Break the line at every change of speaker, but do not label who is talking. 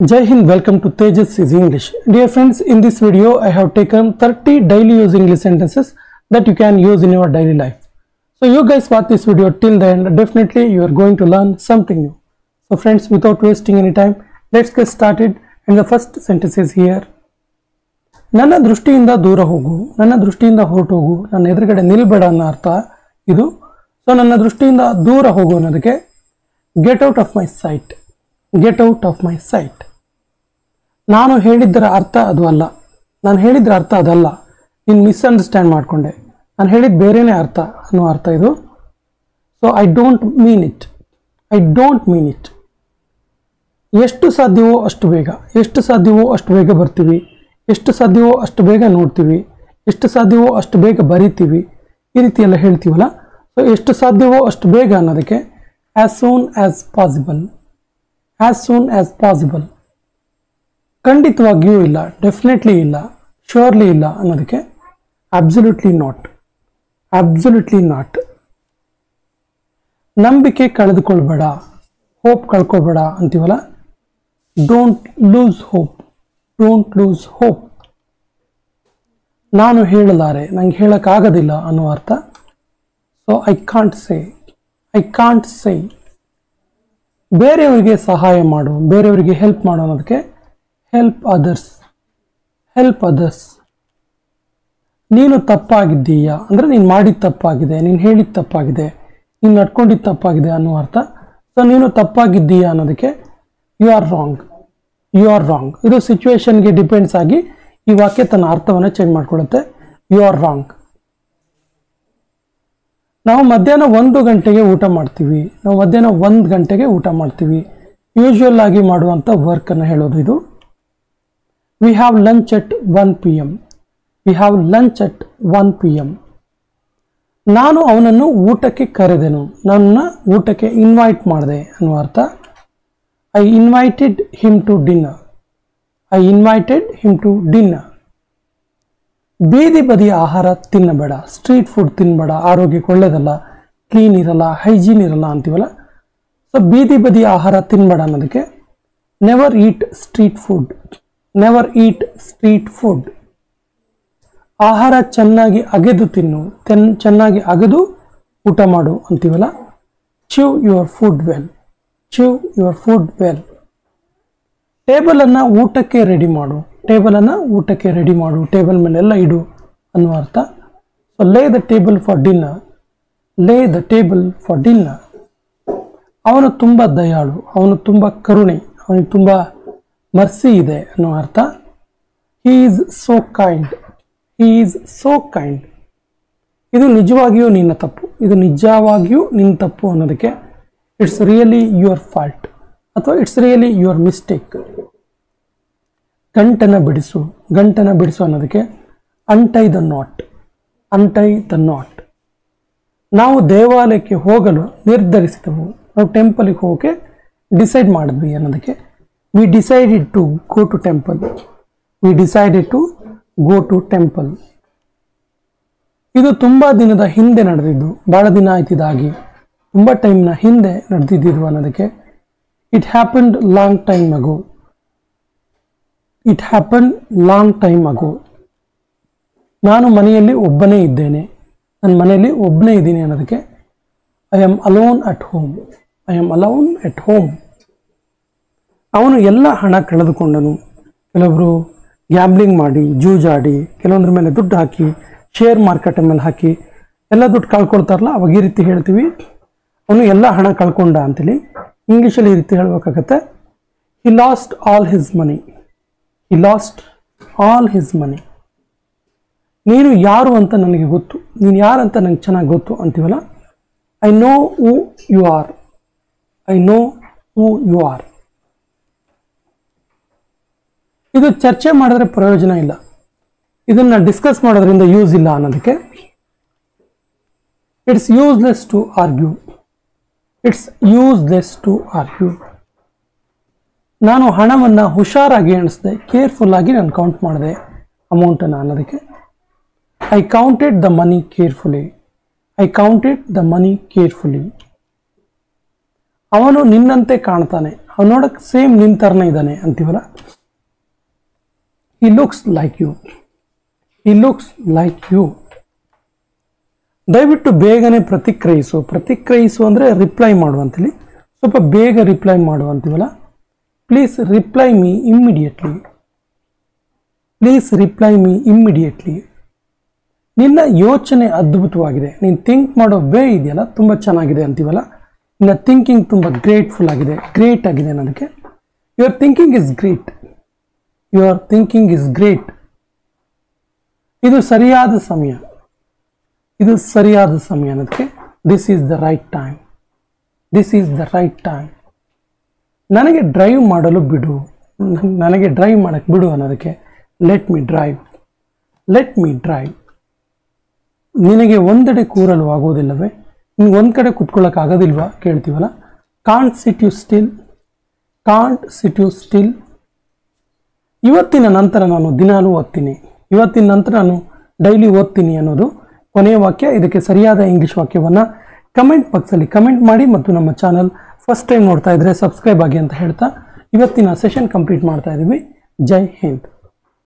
Jai Hind, welcome to Tejas is English. Dear friends, in this video I have taken 30 daily use English sentences that you can use in your daily life. So you guys watch this video till the end, definitely you are going to learn something new. So friends, without wasting any time, let's get started and the first sentence is here. ನನ್ನ ದೃಷ್ಟಿಯಿಂದ ದೂರ ಹೋಗು ನನ್ನ ದೃಷ್ಟಿಯಿಂದ ಹೊರಟು ಹೋಗು ನನ್ನ ಎದುರುಗಡೆ ನಿಲ್ಬೇಡ ಅನ್ನೋ ಅರ್ಥ ಇದು ಸೊ ನನ್ನ ದೃಷ್ಟಿಯಿಂದ ದೂರ ಹೋಗು ಅನ್ನೋದಕ್ಕೆ get out of my sight get out of my sight ನಾನು ಹೇಳಿದ್ದರ ಅರ್ಥ ಅದು ಅಲ್ಲ ನಾನು ಹೇಳಿದ್ರ ಅರ್ಥ ಅದಲ್ಲ ನೀನು ಮಿಸ್ಅಂಡರ್ಸ್ಟ್ಯಾಂಡ್ ಮಾಡಿಕೊಂಡೆ ನಾನು ಹೇಳಿದ ಬೇರೆನೇ ಅರ್ಥ ಅನ್ನೋ ಅರ್ಥ ಇದು so I don't mean it I don't mean it ಎಷ್ಟು ಸಾಧ್ಯವೋ ಅಷ್ಟು ಬೇಗ ಎಷ್ಟು ಸಾಧ್ಯವೋ ಅಷ್ಟು ಬೇಗ ಬರ್ತೀವಿ ಎಷ್ಟು ಸಾಧ್ಯವೋ ಅಷ್ಟು ಬೇಗ ನೋಡ್ತೀವಿ ಎಷ್ಟು ಸಾಧ್ಯವೋ ಅಷ್ಟು ಬೇಗ ಬರಿತೀವಿ ಈ ರೀತಿ ಎಲ್ಲ ಹೇಳ್ತೀವಲ್ಲ ಸೊ ಎಷ್ಟು ಸಾಧ್ಯವೋ ಅಷ್ಟು ಬೇಗ ಅನ್ನೋದಕ್ಕೆ as soon as possible as soon as possible ಖಂಡಿತವಾಗಿಯೂ ಇಲ್ಲ ಡೆಫಿನೆಟ್ಲಿ ಇಲ್ಲ ಶ್ಯೂರ್ಲಿ ಇಲ್ಲ ಅನ್ನೋದಕ್ಕೆ ಅಬ್ಸಲ್ಯೂಟ್ಲಿ ನಾಟ್ ಅಬ್ಸಲ್ಯೂಟ್ಲಿ ನಾಟ್ ನಂಬಿಕೆ ಕಳೆದುಕೊಳ್ಬೇಡ ಹೋಪ್ ಕಳ್ಕೊಬೇಡ ಅಂತೀವಲ್ಲ don't lose hope don't lose hope ನಾನು ಹೇಳಲಾರೆ ನಂಗೆ ಹೇಳೋಕ್ಕಾಗೋದಿಲ್ಲ ಅನ್ನೋ ಅರ್ಥ so I can't say I can't say ಬೇರೆಯವರಿಗೆ ಸಹಾಯ ಮಾಡು ಬೇರೆಯವರಿಗೆ ಹೆಲ್ಪ್ ಮಾಡು ಅನ್ನೋದಕ್ಕೆ ಹೆಲ್ಪ್ ಅದರ್ಸ್ ಹೆಲ್ಪ್ ಅದರ್ಸ್ ನೀನು ತಪ್ಪಾಗಿದ್ದೀಯಾ ಅಂದರೆ ನೀನು ಮಾಡಿದ ತಪ್ಪಾಗಿದೆ ನೀನು ಹೇಳಿದ ತಪ್ಪಾಗಿದೆ ನೀನು ನಡ್ಕೊಂಡಿದ್ದು ತಪ್ಪಾಗಿದೆ ಅನ್ನೋ ಅರ್ಥ ಸೊ ನೀನು ತಪ್ಪಾಗಿದ್ದೀಯಾ ಅನ್ನೋದಕ್ಕೆ you are wrong you are wrong ಇದು ಸಿಚುವೇಶನ್ಗೆ ಡಿಪೆಂಡ್ಸ್ ಆಗಿ ಈ ವಾಕ್ಯ ತನ್ನ ಅರ್ಥವನ್ನು ಚೇಂಜ್ ಮಾಡ್ಕೊಳ್ಳುತ್ತೆ ಯು ಆರ್ ರಾಂಗ್ ನಾವು ಮಧ್ಯಾಹ್ನ ಒಂದು ಗಂಟೆಗೆ ಊಟ ಮಾಡ್ತೀವಿ ನಾವು ಮಧ್ಯಾಹ್ನ ಒಂದು ಗಂಟೆಗೆ ಊಟ ಮಾಡ್ತೀವಿ ಯೂಶ್ವಲ್ ಆಗಿ ಮಾಡುವಂಥ ವರ್ಕನ್ನು ಹೇಳೋದು ಇದು we have lunch at one P M we have lunch at one P M ನಾನು ಅವನನ್ನು ಊಟಕ್ಕೆ ಕರೆದೆನು ನನ್ನ ಊಟಕ್ಕೆ ಇನ್ವೈಟ್ ಮಾಡಿದೆ ಅನ್ನುವ ಅರ್ಥ I invited him to dinner I invited him to dinner ಬೀದಿ ಬದಿಯ ಆಹಾರ ತಿನ್ನಬೇಡ ಸ್ಟ್ರೀಟ್ ಫುಡ್ ತಿನ್ನಬೇಡ ಆರೋಗ್ಯಕ್ಕೆ ಒಳ್ಳೇದಲ್ಲ ಕ್ಲೀನ್ ಇರಲ್ಲ ಹೈಜೀನ್ ಇರಲ್ಲ ಅಂತೀವಲ್ಲ ಸೊ ಬೀದಿ ಬದಿಯ ಆಹಾರ ತಿನ್ನಬೇಡ ಅನ್ನೋದಕ್ಕೆ never eat street food never eat street food ಆಹಾರ ಚೆನ್ನಾಗಿ ಅಗೆದು ತಿನ್ನು ತೆನ್ ಚೆನ್ನಾಗಿ ಅಗೆದು ಊಟ ಮಾಡು ಅಂತೀವಲ್ಲ chew your food well chew your food well ಟೇಬಲನ್ನು ಊಟಕ್ಕೆ ರೆಡಿ ಮಾಡು ಟೇಬಲನ್ನು ಊಟಕ್ಕೆ ರೆಡಿ ಮಾಡು ಟೇಬಲ್ ಮೇಲೆಲ್ಲ ಇಡು ಅನ್ನುವ ಅರ್ಥ so lay the table for dinner lay the table for dinner ಅವನು ತುಂಬ ದಯಾಳು ಅವನು ತುಂಬ ಕರುಣೆ ಅವನಿಗೆ ತುಂಬ ಮರ್ಸಿ ಇದೆ ಅನ್ನೋ ಅರ್ಥ he is so kind he is so kind ಇದು ನಿಜವಾಗಿಯೂ ನಿನ್ನ ತಪ್ಪು ಇದು ನಿಜವಾಗಿಯೂ ನಿನ್ನ ತಪ್ಪು ಅನ್ನೋದಕ್ಕೆ ಇಟ್ಸ್ ರಿಯಲಿ ಯುವರ್ ಫಾಲ್ಟ್ ಅಥವಾ ಇಟ್ಸ್ ರಿಯಲಿ ಯುವರ್ ಮಿಸ್ಟೇಕ್ ಗಂಟನ ಬಿಡಿಸು ಗಂಟನ ಬಿಡಿಸು ಅನ್ನೋದಕ್ಕೆ untie the knot untie the knot ನಾವು ದೇವಾಲಯಕ್ಕೆ ಹೋಗಲು ನಿರ್ಧರಿಸಿದೆವು ನಾವು ಟೆಂಪಲ್ಗೆ ಹೋಗೋಕ್ಕೆ ಡಿಸೈಡ್ ಮಾಡಿದ್ವಿ ಅನ್ನೋದಕ್ಕೆ we decided to go to temple we decided to go to temple ಇದು ತುಂಬ ದಿನದ ಹಿಂದೆ ನಡೆದಿದ್ದು ಭಾಳ ದಿನ ಆಯ್ತಿದಾಗಿ ತುಂಬ ಟೈಮ್ನ ಹಿಂದೆ ನಡೆದಿದ್ದು ಅನ್ನೋದಕ್ಕೆ it happened long time ago it happen long time ago ನಾನು ಮನೆಯಲ್ಲಿ ಒಬ್ಬನೇ ಇದ್ದೇನೆ ನನ್ನ ಮನೆಯಲ್ಲಿ ಒಬ್ಬನೇ ಇದ್ದೀನಿ ಅನ್ನೋದಕ್ಕೆ I am alone at home I am alone at home ಅವನು ಎಲ್ಲ ಹಣ ಕಳೆದುಕೊಂಡನು ಕೆಲವೊಬ್ಬರು ಗ್ಯಾಮ್ಲಿಂಗ್ ಮಾಡಿ ಜೂಜಾಡಿ ಕೆಲವೊಂದ್ರ ಮೇಲೆ ದುಡ್ಡು ಹಾಕಿ ಶೇರ್ ಮಾರ್ಕೆಟ್ ಮೇಲೆ ಹಾಕಿ ಎಲ್ಲ ದುಡ್ಡು ಕಳ್ಕೊಳ್ತಾರಲ್ಲ ಅವಾಗ ಈ ರೀತಿ ಹೇಳ್ತೀವಿ ಅವನು ಎಲ್ಲ ಹಣ ಕಳ್ಕೊಂಡ ಅಂತೇಳಿ ಇಂಗ್ಲೀಷಲ್ಲಿ ಈ ರೀತಿ ಹೇಳ್ಬೇಕಾಗತ್ತೆ he lost all his money he lost all his money ನೀನು ಯಾರು ಅಂತ ನನಗೆ ಗೊತ್ತು ನೀನು ಯಾರಂತ ನಂಗೆ ಚೆನ್ನಾಗಿ ಗೊತ್ತು ಅಂತೀವಲ್ಲ I know who you are I know who you are ಇದು ಚರ್ಚೆ ಮಾಡಿದ್ರೆ ಪ್ರಯೋಜನ ಇಲ್ಲ ಇದನ್ನು ಡಿಸ್ಕಸ್ ಮಾಡೋದ್ರಿಂದ ಯೂಸ್ ಇಲ್ಲ ಅನ್ನೋದಕ್ಕೆ it's useless to argue it's useless to argue ನಾನು ಹಣವನ್ನು ಹುಷಾರಾಗಿ ಎಣಿಸಿದೆ ಕೇರ್ಫುಲ್ ಆಗಿ ನಾನು ಕೌಂಟ್ ಮಾಡಿದೆ ಅಮೌಂಟನ್ನು ಅನ್ನೋದಕ್ಕೆ I counted the money carefully I counted the money carefully ಅವನು ನಿನ್ನಂತೆ ಕಾಣ್ತಾನೆ ಅವ್ನು ನೋಡಕ್ಕೆ ಸೇಮ್ ನಿನ್ ಥರನೇ ಇದ್ದಾನೆ ಅಂತೀವಲ್ಲ he looks like you he looks like you ದಯವಿಟ್ಟು ಬೇಗನೆ ಪ್ರತಿಕ್ರಿಯಿಸು ಪ್ರತಿಕ್ರಿಯಿಸು ಅಂದರೆ ರಿಪ್ಲೈ ಮಾಡುವಂತೇಳಿ ಸ್ವಲ್ಪ ಬೇಗ ರಿಪ್ಲೈ ಮಾಡುವಂತೀವಲ್ಲ please reply me immediately please reply me immediately ನಿನ್ನ ಯೋಚನೆ ಅದ್ಭುತವಾಗಿದೆ ನೀನು ಥಿಂಕ್ ಮಾಡೋ ವೇ ಇದೆಯಲ್ಲ ತುಂಬ ಚೆನ್ನಾಗಿದೆ ಅಂತೀವಲ್ಲ ನಿನ್ನ ಥಿಂಕಿಂಗ್ ತುಂಬ ಗ್ರೇಟ್ಫುಲ್ ಆಗಿದೆ ಗ್ರೇಟ್ ಆಗಿದೆ ನನಗೆ your thinking is great your thinking is great ಇದು ಸರಿಯಾದ ಸಮಯ ಇದು ಸರಿಯಾದ ಸಮಯ ಅನ್ನೋದಕ್ಕೆ this is the right time this is the right time ನನಗೆ ಡ್ರೈವ್ ಮಾಡಲು ಬಿಡು ನನ್- ನನಗೆ ಡ್ರೈವ್ ಮಾಡಕ್ಕೆ ಬಿಡು ಅನ್ನೋದಕ್ಕೆ let me drive let me drive ನಿನಗೆ ಒಂದೆಡೆ ಕೂರಲು ಆಗೋದಿಲ್ಲವೇ ನೀನು ಒಂದು ಕಡೆ ಕುತ್ಕೊಳ್ಳೋಕೆ ಆಗೋದಿಲ್ವಾ ಕೇಳ್ತೀವಲ್ಲ can't sit you still can't sit you still ಇವತ್ತಿನ ನಂತರ ನಾನು ದಿನಾಲೂ ಓದ್ತೀನಿ ಇವತ್ತಿನ ನಂತರ ನಾನು ಡೈಲಿ ಓದ್ತೀನಿ ಅನ್ನೋದು ಕೊನೆಯ ವಾಕ್ಯ ಇದಕ್ಕೆ ಸರಿಯಾದ ಇಂಗ್ಲಿಷ್ ವಾಕ್ಯವನ್ನು ಕಮೆಂಟ್ ಬಾಕ್ಸಲ್ಲಿ ಕಮೆಂಟ್ ಮಾಡಿ ಮತ್ತು ನಮ್ಮ ಚಾನಲ್ ಫಸ್ಟ್ ಟೈಮ್ ನೋಡ್ತಾ ಇದ್ರೆ ಸಬ್ಸ್ಕ್ರೈಬ್ ಆಗಿ ಅಂತ ಹೇಳ್ತಾ ಇವತ್ತಿನ ಸೆಷನ್ ಕಂಪ್ಲೀಟ್ ಮಾಡ್ತಾ ಇದ್ದೀವಿ ಜೈ ಹಿಂದ್